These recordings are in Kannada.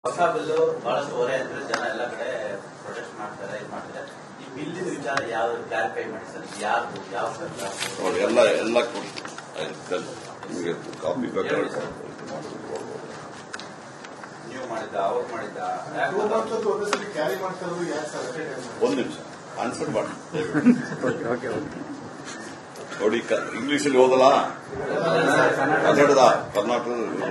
ಹೊಸ ಬಿಲ್ಲು ಬಹಳಷ್ಟು ಹೊರೆ ಅಂದ್ರೆ ಜನ ಎಲ್ಲ ಕಡೆ ಪ್ರೊಟೆಸ್ಟ್ ಮಾಡ್ತಾರೆ ಇದು ಮಾಡ್ತಾರೆ ಈ ಬಿಲ್ಲಿನ ವಿಚಾರ ಯಾವ ಕ್ಲಾರಿಫೈ ಮಾಡಿ ಸರ್ ಯಾರು ಯಾವ ಸರ್ಕಾರ ನೋಡಿ ಎಲ್ಲ ಎಲ್ಲ ಕೊಡಿ ಆಯ್ತು, ನಿಮಗೆ ಕಾಪಿ ಬೇಕಾದ್ರೆ ನೀವು ಮಾಡಿದ್ದ ಅವ್ರು ಮಾಡಿದ್ದ ಟೂ ಯಾಕೆ ಮಂತ್ಸ್ ಒಂದೇ ಕ್ಯಾರಿ ಮಾಡ್ತಿರೋದು ಯಾಕೆ ಸರ್ ಅಷ್ಟೇ time? ಒಂದು ನಿಮಿಷ ಆನ್ಸರ್ ಮಾಡಿ ನೋಡಿ ಇಂಗ್ಲಿಷಲ್ಲಿ ಓದಲ್ಲ ಕನ್ನಡದ Karnataka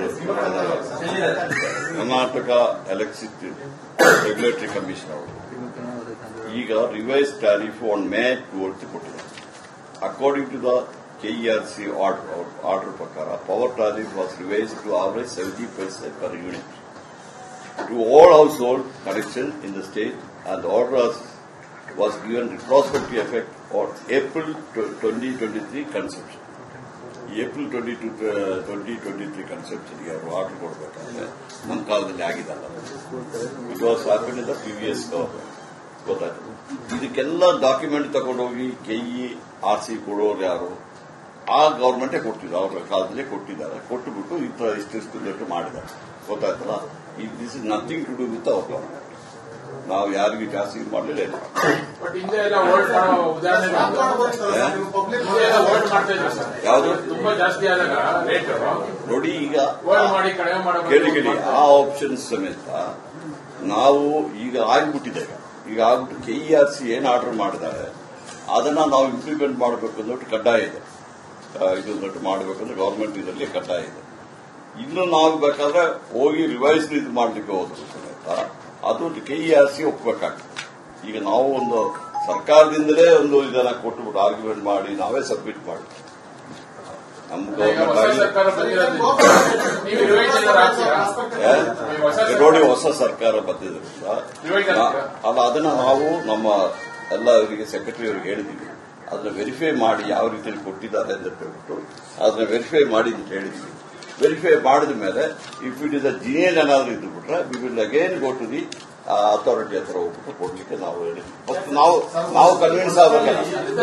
Karnataka electricity regulatory commission ಅವರು ಈಗ revise tariff on May towards ಕೊಟ್ಟಿದ್ದಾರೆ according to the KERC order order ಪ್ರಕಾರ power tariff was revise to average seventy percent per unit to all household connection in the state and the order was, was given retrospective effect on April tw- 2023 consumption. ಈ April twenty two twenty twenty three ಕನ್ಸೆಪ್ಷನ್ಗೆ ಅವರು ಆರ್ಡರ್ ಕೊಡಬೇಕಾದ್ರೆ ನಮ್ಮ ಕಾಲದಲ್ಲಿ ಆಗಿದ್ದಲ್ಲ it was happen in the previous government ಗೊತ್ತಾಯ್ತು ಇದಕ್ಕೆಲ್ಲ ಡಾಕ್ಯುಮೆಂಟ್ ತಗೊಂಡೋಗಿ ಕೆಇ ಆರ್ ಸಿ ಕೊಡೋರು ಯಾರು ಆ ಗವರ್ಮೆಂಟೇ ಕೊಟ್ಟಿದ್ರು ಅವರ ಕಾಲದಲ್ಲೇ ಕೊಟ್ಟಿದ್ದಾರೆ ಕೊಟ್ಟುಬಿಟ್ಟು ಈ ತರ ಇಷ್ಟಿಷ್ಟು ದೊಡ್ಡ ಮಾಡಿದ್ದಾರೆ ಗೊತ್ತಾಯ್ತಲ್ಲ this is nothing to do with our government ನಾವು ಯಾರಿಗೂ ಜಾಸ್ತಿ ಇದು ಮಾಡಲಿಲ್ಲ ಇಲ್ಲ ಬಟ್ ಹಿಂದೆ ಎಲ್ಲ ವೋಟ್ ಮಾಡೋ ಉದಾಹರಣೆ ಸರ್ಕಾರ ಬರ್ತಲ್ಲ ಸರ್, ನೀವು public ಹಿಂದೆ ಎಲ್ಲ ವೋಟ್ ಮಾಡ್ತಾ ಇದ್ರು ಸರ್ ಯಾವುದು ತುಂಬಾ ಜಾಸ್ತಿ ಆದಾಗ ರೇಟ್ ನೋಡಿ ಈಗ ವೋಟ್ ಮಾಡಿ ಕಡಿಮೆ ಮಾಡೋ ಕೇಳಿ ಕೇಳಿ ಆ ಆಪ್ಷನ್ ಸಮೇತ ನಾವು ಈಗ ಆಗ್ಬಿಟ್ಟಿದೆ ಈಗ. ಈಗ ಆಗ್ಬಿಟ್ಟು ಕೆಇಆರ್ ಸಿ ಏನ್ ಆರ್ಡರ್ ಮಾಡಿದ್ದಾರೆ ಅದನ್ನ ನಾವು ಇಂಪ್ಲಿಮೆಂಟ್ ಮಾಡಬೇಕು ಅಂದ್ಬಿಟ್ಟು ಕಡ್ಡಾಯ ಇದೆ ಆ, ಇದು ದೊಡ್ಡ ಮಾಡಬೇಕಂದ್ರೆ ಗವರ್ಮೆಂಟ್ ಇದರಲ್ಲಿ ಕಡ್ಡಾಯ ಇದೆ ಇನ್ನು ನಾವು ಬೇಕಾದ್ರೆ ಹೋಗಿ ರಿವೈಸ್ ಇದು ಮಾಡ್ಲಿಕ್ಕೆ ಹೋದ್ರು ಸಮೇತ ಅದು ಕೆಇಆರ್ ಸಿ ಒಪ್ಪಬೇಕಾಗ್ತದೆ ಈಗ ನಾವು ಒಂದು ಸರ್ಕಾರದಿಂದಲೇ ಒಂದು ಇದನ್ನ ಕೊಟ್ಟುಬಿಟ್ಟು ಆರ್ಗ್ಯುಮೆಂಟ್ ಮಾಡಿ ನಾವೇ ಸಬ್ಮಿಟ್ ಮಾಡಿ ನಮ್ಮ ಈಗ ಹೊಸ ಗವರ್ಮೆಂಟ್ ಸರ್ಕಾರ ಬಂದಿರೋದ್ರಿಂದ ನೀವು ರಿವೈಸ್ ಏನಾದ್ರು ಹಾಕ್ತೀರಾ ಈ ಹೊಸ ಏ? ನೋಡಿ ಹೊಸ ಸರ್ಕಾರ ಬಂದಿದ್ರಿಂದ Divide ನಾ- ಆಗ್ತೀರಾ? ಅಲ್ಲ ಅದನ್ನ ನಾವು ನಮ್ಮ ಎಲ್ಲ ಅವರಿಗೆ ಸೆಕ್ರೆಟರಿ ಅವರಿಗೆ ಹೇಳಿದ್ದೀವಿ ಅದನ್ನ ವೆರಿಫೈ ಮಾಡಿ ಯಾವ ರೀತಿಯಲ್ಲಿ ಕೊಟ್ಟಿದ್ದಾರೆ ಅಂತ ಹೇಳ್ಬಿಟ್ಟು ಅದನ್ನ ವೆರಿಫೈ ಮಾಡಿ ಅಂತ ಹೇಳಿದ್ವಿ ವೆರಿಫೈ ಮಾಡಿದ ಮೇಲೆ if it is a genuine ಏನಾದ್ರು ಇದ್ದು ಬಿಟ್ರೆ we will again go to the authority ಹತ್ರ ಹೋಗ್ಬಿಟ್ಟು ಕೊಡ್ಲಿಕ್ಕೆ ನಾವು ಹೇಳಿದ್ವಿ ಫಸ್ಟ್ ನಾವು ನಾವು ಕನ್ವಿನ್ಸ್ ಆಗ್ಬೇಕಲ್ಲ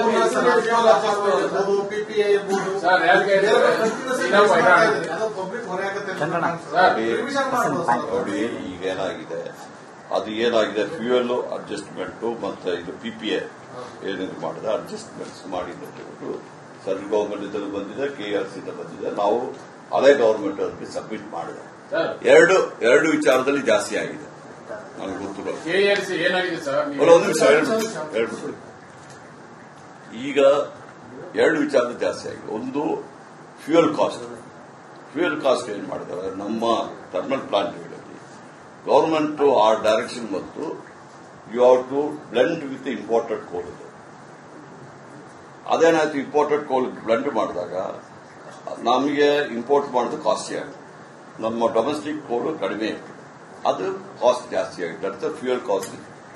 PPA ಇರ್ಬೋದು. ಸರ್, ಯಾಕೆ ಬೇರೆ ಬೇರೆ ಹೇಳಿದ್ರೆ continuous ಇನ್ನೂ ಆಗಿ ಹೈರಾಣ. ಅದು public ಹೊರೆ ಆಗುತ್ತೆ ಅಂತ ಸರ್, ನೋಡಿ, revision ಮಾಡ್ಬೋದು ಸರ್. ನೋಡಿ ಈಗ ಏನಾಗಿದೆ ಅದು ಏನಾಗಿದೆ ಫ್ಯೂಯಲ್ ಅಡ್ಜಸ್ಟ್ಮೆಂಟ್ ಮತ್ತೆ ಇದು ಪಿ ಪಿ ಎ ಏನಿದು ಮಾಡಿದೆ ಅಡ್ಜಸ್ಟ್ಮೆಂಟ್ಸ್ ಮಾಡಿ ಅಂತ ಹೇಳ್ಬಿಟ್ಟು ಸೆಂಟ್ರಲ್ ಗವರ್ಮೆಂಟ್ ಇಂದಲೂ ಬಂದಿದೆ ಕೆ ಆರ್ ಸಿ ಬಂದಿದೆ ನಾವು ಹಳೆ ಗವರ್ಮೆಂಟ್ ಅದಕ್ಕೆ ಸಬ್ಮಿಟ್ ಮಾಡಿದೆ ಸರ್ ಎರಡು ಎರಡು ವಿಚಾರದಲ್ಲಿ ಜಾಸ್ತಿ ಆಗಿದೆ ನನಗೆ ಗೊತ್ತಿಲ್ಲ ಕೆಎಲ್ಸಿ ಏನಾಗಿದೆ ಸರ್ ನೀವು- ಅಲ್ಲ, ಒಂದು ನಿಮಿಷ ಹೇಳ್ಬಿಟ್ಟು ಹೇಳ್ಬಿಟ್ಟು ಈಗ ಎರಡು ವಿಚಾರ ಜಾಸ್ತಿ ಆಗಿದೆ ಒಂದು ಫ್ಯೂಯಲ್ ಕಾಸ್ಟ್ ಫ್ಯೂಯಲ್ ಕಾಸ್ಟ್ ಏನ್ ಮಾಡಿದ್ದಾರೆ ನಮ್ಮ ಥರ್ಮಲ್ ಪ್ಲಾಂಟ್ಗಳಲ್ಲಿ ಗವರ್ಮೆಂಟ್ ಆ ಡೈರೆಕ್ಷನ್ ಮತ್ತು you have to blend with imported coal ಇದೆ ಅದೇನಾಯ್ತು ಇಂಪೋರ್ಟೆಡ್ ಕೋಲ್ ಬ್ಲೆಂಡ್ ಮಾಡಿದಾಗ ನಮಗೆ ಇಂಪೋರ್ಟ್ ಮಾಡೋದು ಕಾಸ್ಟ್ಲಿ ಆಗುತ್ತೆ ನಮ್ಮ ಡೊಮೆಸ್ಟಿಕ್ ಕೋಲ್ ಕಡಿಮೆ ಇತ್ತು ಅದು ಕಾಸ್ಟ್ ಜಾಸ್ತಿ ಆಗಿದೆ ದಟ್ಸ್ ಫ್ಯೂಯಲ್ ಕಾಸ್ಟ್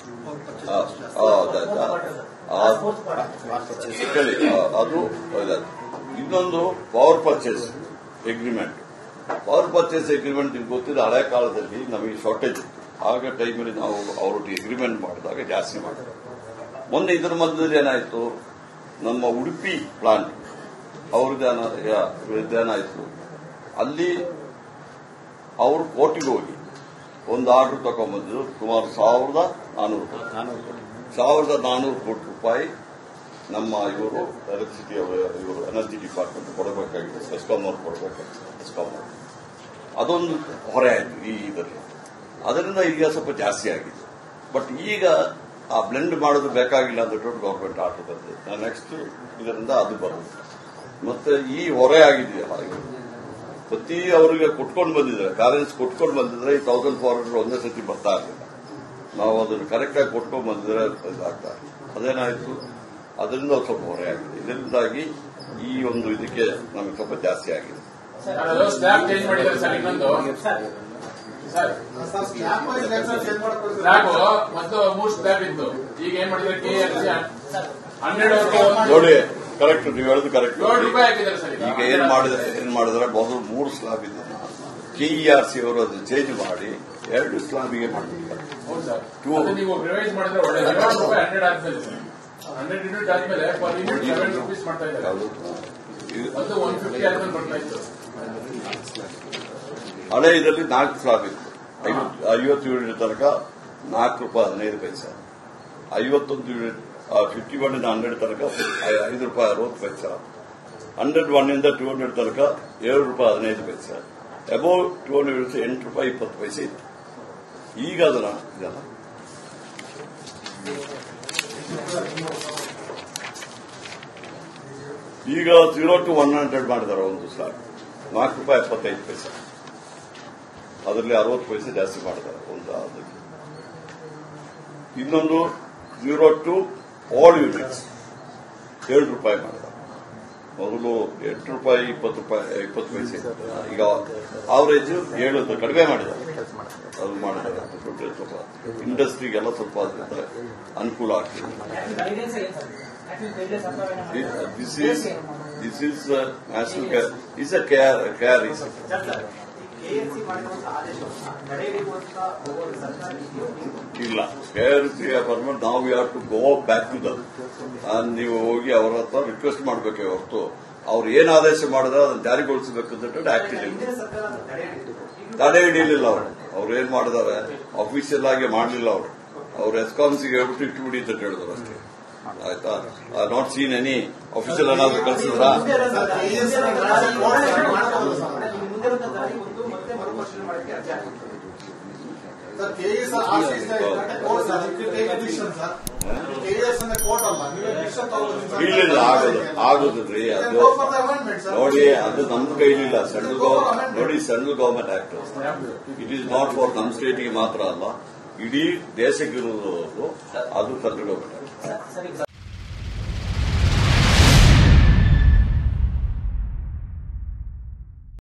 ಹೇಳಿ ಆ, ಅದು ಇದಾಯ್ತು. ಇನ್ನೊಂದು power purchase agreement power purchase agreement ನಿಮ್ಗೆ ಗೊತ್ತಿದೆ ಹಳೆ ಕಾಲದಲ್ಲಿ ನಮಗೆ ಶಾರ್ಟೇಜ್ ಇತ್ತು ಆಗ ಟೈಮಲ್ಲಿ ನಾವು ಅವರೊಟ್ಟಿಗೆ ಅಗ್ರಿಮೆಂಟ್ ಮಾಡಿದಾಗ ಜಾಸ್ತಿ ಮಾಡಿದ್ರು ಮೊನ್ನೆ ಇದರ ಮಧ್ಯದಲ್ಲಿ ಏನಾಯ್ತು ನಮ್ಮ ಉಡುಪಿ ಪ್ಲಾಂಟ್ ಅವ್ರದ್ದು ಏನಾಯ್ತು ಅಲ್ಲಿ ಅವರು ಕೋರ್ಟಿಗೆ ಹೋಗಿ ಒಂದು ಆರ್ಡರ್ ತಗೊಂಡ್ಬಂದು ಸುಮಾರು ಸಾವಿರದ ನಾನೂರು ಕೋಟಿ ಸಾವಿರದ ನಾನೂರು ಕೋಟಿ ರೂಪಾಯಿ ನಮ್ಮ ಇವರು ಎಲೆಕ್ಟ್ರಿಸಿಟಿ ಇವರು ಎನರ್ಜಿ ಡಿಪಾರ್ಟ್ಮೆಂಟ್ ಕೊಡಬೇಕಾಗಿದೆ ಸೆಸ್ಕಾಂ ಅವ್ರು ಕೊಡಬೇಕಾಗಿದೆ ಸೆಸ್ಕಾಂ ಅವರು ಅದೊಂದು ಹೊರೆ ಆಯಿತು ಈ ಇದರಲ್ಲಿ ಅದರಿಂದ ಈಗ ಸ್ವಲ್ಪ ಜಾಸ್ತಿ ಆಗಿದೆ ಬಟ್ ಈಗ ಆ ಬ್ಲೆಂಡ್ ಮಾಡೋದು ಬೇಕಾಗಿಲ್ಲ ಅಂತ ಗೌರ್ಮೆಂಟ್ ಆರ್ಡರ್ ಬಂದಿದೆ ನೆಕ್ಸ್ಟ್ ಇದರಿಂದ ಅದು ಬರುತ್ತೆ ಮತ್ತೆ ಈ ಹೊರೆ ಆಗಿದೆಯಲ್ಲ ಇದು ಪ್ರತಿ ಅವರಿಗೆ ಕೊಟ್ಕೊಂಡು ಬಂದಿದ್ದಾರೆ ಬ್ಯಾಲೆನ್ಸ್ ಕೊಟ್ಕೊಂಡು ಬಂದಿದ್ರೆ ಈ ತೌಸಂಡ್ ಫೋರ್ ಹಂಡ್ರೆಡ್ ಒಂದೇ ಸತಿ ಬರ್ತಾ ಇರಲಿಲ್ಲ ನಾವು ಅದನ್ನು ಕರೆಕ್ಟಾಗಿ ಕೊಟ್ಕೊಂಡು ಬಂದಿದ್ರೆ ಇದಾಗ್ತಾ ಇರ್ಲಿಲ್ಲ. ಅದೇನಾಯ್ತು ಅದರಿಂದ ಒಂದ್ ಸ್ವಲ್ಪ ಹೊರೆ ಆಗಿದೆ ಇದರಿಂದಾಗಿ ಈ ಒಂದು ಇದಕ್ಕೆ ನಮಗೆ ಸ್ವಲ್ಪ ಜಾಸ್ತಿ ಆಗಿದೆ ಸರ್, ಅದು ಸ್ಲ್ಯಾಬ್ ಚೇಂಜ್ ಮಾಡಿದ್ದಾರೆ ಸರ್ ಇನ್ನೊಂದು ಸರ್ ಸರ್, slab wise ಲೆಕ್ಕ change ಮಾಡ್ಕೊಳ್ತೀರಾ? ಸ್ಲ್ಯಾಬ್ ಮೊದಲು ಮೂರು ಸ್ಲ್ಯಾಬ್ ಇತ್ತು ಈಗ ಏನ್ ಮಾಡಿದ್ದಾರೆ ಕೆಎಲ್ಸಿ ಹನ್ನೆರಡು ನೋಡಿ ಕರೆಕ್ಟ್ ನೀವು ಹೇಳೋದು ಕರೆಕ್ಟ್ ಏಳು ರೂಪಾಯಿ ಹಾಕಿದ್ದಾರೆ ಸರ್ ಈಗ ಏನ್ ಮಾಡಿದ್ರೆ ಏನ್ ಮಾಡಿದ್ರೆ ಮೊದಲು ಮೂರು ಸ್ಲಾಬ್ ಇದೆ ಕೆಇಆರ್ ಸಿ ಅವರು ಅದನ್ನು ಚೇಂಜ್ ಮಾಡಿ ಎರಡು ಸ್ಲಾಬಿಗೆ ಮಾಡಿಬಿಡ್ತಾರೆ ಹೌದು ಸರ್ Two. ಅದು ನೀವು ರಿವೈಸ್ ಮಾಡಿದ್ರೆ ಒಳ್ಳೆ ಏಳು ರೂಪಾಯಿ ಹಂಡ್ರೆಡ್ ಆದ್ಮೇಲೆ ಸರ್ ಹಂಡ್ರೆಡ್ ಯೂನಿಟ್ ಆದ್ಮೇಲೆ ಪರ್ ಯೂನಿಟ್ ಸೆವೆನ್ ರುಪೀಸ್ ಮಾಡ್ತಾ ಇದ್ದಾರೆ ಯಾವುದು ಇದು ಅದು ಒನ್ ಫಿಫ್ಟಿ ಆದ್ಮೇಲೆ ಬರ್ತಾ ಇತ್ತು ಹಳೆ ಇದರಲ್ಲಿ ನಾಲ್ಕು ಸ್ಲಾಬ್ ಇತ್ತು ಐವತ್ತು ಐವತ್ತು ಯೂನಿಟ್ ತನಕ ನಾಲ್ಕು ರೂಪಾಯಿ ಹದಿನೈದು ಪೈಸೆ ಐವತ್ತೊಂದು ಯೂನಿಟ್ ಫಿಫ್ಟಿ ಒನ್ ಇಂದ ಹಂಡ್ರೆಡ್ ತನಕ ಐ- ಐದು ರೂಪಾಯಿ ಅರವತ್ತು ಪೈಸೆ ಹಂಡ್ರೆಡ್ ಒನ್ ಇಂದ ಟೂ ಹಂಡ್ರೆಡ್ ತನಕ ಏಳು ರೂಪಾಯಿ ಹದಿನೈದು ಪೈಸೆ ಅಬೌವ್ ಟೂ ಹಂಡ್ರೆಡ್ ಎಂಟು ರೂಪಾಯಿ ಇಪ್ಪತ್ತು ಪೈಸೆ ಇತ್ತು ಈಗ ಅದನ್ನ ಇದಲ್ಲ ಈಗ ಜೀರೋ ಟು ಒನ್ ಹಂಡ್ರೆಡ್ ಮಾಡಿದಾರೆ ಒಂದು ಸ್ಲಾಟ್ ನಾಲ್ಕು ರೂಪಾಯಿ ಎಪ್ಪತ್ತೈದು ಪೈಸೆ ಅದರಲ್ಲಿ ಅರವತ್ತು ಪೈಸೆ ಜಾಸ್ತಿ ಮಾಡಿದ್ದಾರೆ ಒಂದು ಅದಕ್ಕೆ ಇನ್ನೊಂದು ಜೀರೋ ಟು ಆಲ್ ಯೂನಿಟ್ಸ್ ಏಳು ರೂಪಾಯಿ ಮಾಡಿದ್ದಾರೆ ಮೊದಲು ಎಂಟು ರೂಪಾಯಿ ಇಪ್ಪತ್ತು ರೂಪಾಯಿ ಇಪ್ಪತ್ತು ಪೈಸೆ ಇತ್ತು. ಈಗ ಆವರೇಜ್ ಏಳು ಅಂತ ಕಡಿಮೆ ಮಾಡಿದ್ದಾರೆ ಅದು ಮಾಡಿದ್ದಾರೆ ಅದು ದೊಡ್ಡ ಸ್ವಲ್ಪ ಇಂಡಸ್ಟ್ರಿಗೆಲ್ಲ ಸ್ವಲ್ಪ ಅದರಿಂದ ಅನುಕೂಲ ಆಗ್ತದೆ this is this is national care is a care care is KSC ಮಾಡಿರುವಂತಹ ಆದೇಶವನ್ನ ತಡೆಹಿಡಿಯುವಂತ ಹೋಗೋದು ಸರ್ಕಾರ ಇಲ್ಲ ಕೇರ್ಸಿ ಪರ್ಮೆಂಟ್ ನಾವು ಯಾರು to go back to them ನೀವು ಹೋಗಿ ಅವರ ಹತ್ರ ರಿಕ್ವೆಸ್ಟ್ ಮಾಡಬೇಕೆ ಹೊರತು ಅವ್ರು ಏನ್ ಆದೇಶ ಮಾಡಿದ್ರೆ ಅದನ್ನ ಜಾರಿಗೊಳಿಸಬೇಕು ಅಂತ ಆಕ್ಟ್ ಇದೆ ಹಿಂದಿನ ಸರ್ಕಾರ ಅದನ್ನ ತಡೆ ಹಿಡಿದಿತ್ತು ಈಗಲೂ ತಡೆ ಹಿಡಿಯಲಿಲ್ಲ ಅವರು ಅವ್ರು ಏನ್ ಮಾಡಿದಾರೆ ಅಫಿಷಿಯಲ್ ಆಗಿ ಮಾಡಲಿಲ್ಲ ಅವರು ಅವ್ರು ಎಸ್ಕಾನ್ಸಿಗೆ ಹೇಳ್ಬಿಟ್ಟು ಇಟ್ಬಿಡಿ ಅಂತ ಹೇಳಿದ್ರು ಅಷ್ಟೇ ಆಯ್ತಾ ನಾಟ್ ಸೀನ್ ಎನಿ ಅಫಿಷಿಯಲ್ ಏನಾದ್ರು ಕಳಿಸಿದ್ರಾ ಮುಂದಿನ ದಾರಿ ಒಂದು ಮತ್ತೆ ಮರುಪರಿಶೀಲನೆ ಮಾಡಕ್ಕೆ ಅರ್ಜಿ ಹಾಕಿತ್ತು sir KS court sir decision sir KS ಅಂದ್ರೆ ಕೋರ್ಟ್ ಅಲ್ಲ ನೀವೇ ಡಿಸಿಷನ್ ತಗೊಳ್ಳಿ ಇಲ್ಲ ಆಗೋದು ಆಗೋದ್ರಿ ಅದು ನೋಡಿ ಅದು ನಮ್ ಕೈಲಿಲ್ಲ ಸೆಂಟ್ರಲ್ ಗವರ್ಮೆಂಟ್ ನೋಡಿ central government act it is not for ನಮ್ ಸ್ಟೇಟಿಗೆ ಮಾತ್ರ ಅಲ್ಲ ಇಡೀ ದೇಶಕ್ಕಿರುವುದು ಅದು ಸೆಂಟ್ರಲ್ ಗವರ್ಮೆಂಟ್ ಸರ್ ಈಗ